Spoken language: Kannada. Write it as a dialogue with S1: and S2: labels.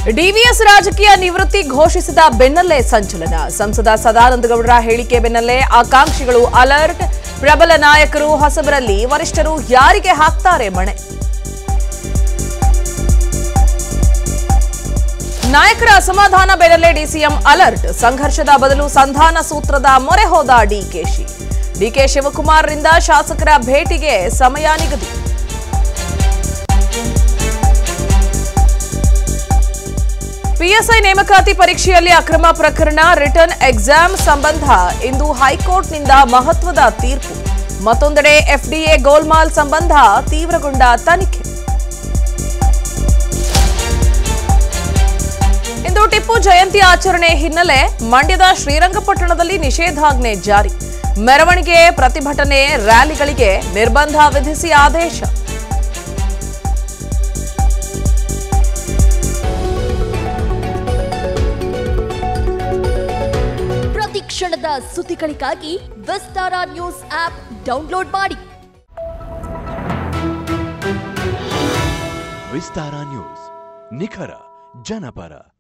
S1: ಡಿವಿಎಸ್ ರಾಜಕೀಯ ನಿವೃತ್ತಿ ಘೋಷಿಸಿದ ಬೆನ್ನಲ್ಲೇ ಸಂಚಲನ ಸಂಸದ ಸದಾನಂದ ಗೌಡರ ಹೇಳಿಕೆ ಬೆನ್ನಲ್ಲೇ ಆಕಾಂಕ್ಷಿಗಳು ಅಲರ್ಟ್ ಪ್ರಬಲ ನಾಯಕರು ಹೊಸಬರಲ್ಲಿ ವರಿಷ್ಠರು ಯಾರಿಗೆ ಹಾಕ್ತಾರೆ ಮಣೆ ನಾಯಕರ ಅಸಮಾಧಾನ ಬೆನ್ನಲ್ಲೇ ಡಿಸಿಎಂ ಅಲರ್ಟ್ ಸಂಘರ್ಷದ ಬದಲು ಸಂಧಾನ ಸೂತ್ರದ ಮೊರೆ ಹೋದ ಡಿಕೆಶಿ ಡಿಕೆ ಶಿವಕುಮಾರ್ರಿಂದ ಶಾಸಕರ ಭೇಟಿಗೆ ಸಮಯ ನಿಗದಿ ಪಿಎಸ್ಐ ನೇಮಕಾತಿ ಪರೀಕ್ಷೆಯಲ್ಲಿ ಅಕ್ರಮ ಪ್ರಕರಣ ರಿಟರ್ನ್ ಎಕ್ಸಾಮ್ ಸಂಬಂಧ ಇಂದು ಹೈಕೋರ್ಟ್ನಿಂದ ಮಹತ್ವದ ತೀರ್ಪು ಮತ್ತೊಂದೆಡೆ ಎಫ್ಡಿಎ ಗೋಲ್ಮಾಲ್ ಸಂಬಂಧ ತೀವ್ರಗೊಂಡ ತನಿಖೆ ಇಂದು ಟಿಪ್ಪು ಜಯಂತಿ ಆಚರಣೆ ಹಿನ್ನೆಲೆ ಮಂಡ್ಯದ ಶ್ರೀರಂಗಪಟ್ಟಣದಲ್ಲಿ ನಿಷೇಧಾಜ್ಞೆ ಜಾರಿ ಮೆರವಣಿಗೆ ಪ್ರತಿಭಟನೆ ರ್ಯಾಲಿಗಳಿಗೆ ನಿರ್ಬಂಧ ವಿಧಿಸಿ ಆದೇಶ
S2: ಪ್ರತಿ ಕ್ಷಣದ ಸುದ್ದಿಗಳಿಗಾಗಿ ವಿಸ್ತಾರ ನ್ಯೂಸ್ ಆಪ್ ಡೌನ್ಲೋಡ್ ಮಾಡಿ
S3: ವಿಸ್ತಾರ ನ್ಯೂಸ್ ನಿಖರ ಜನಪರ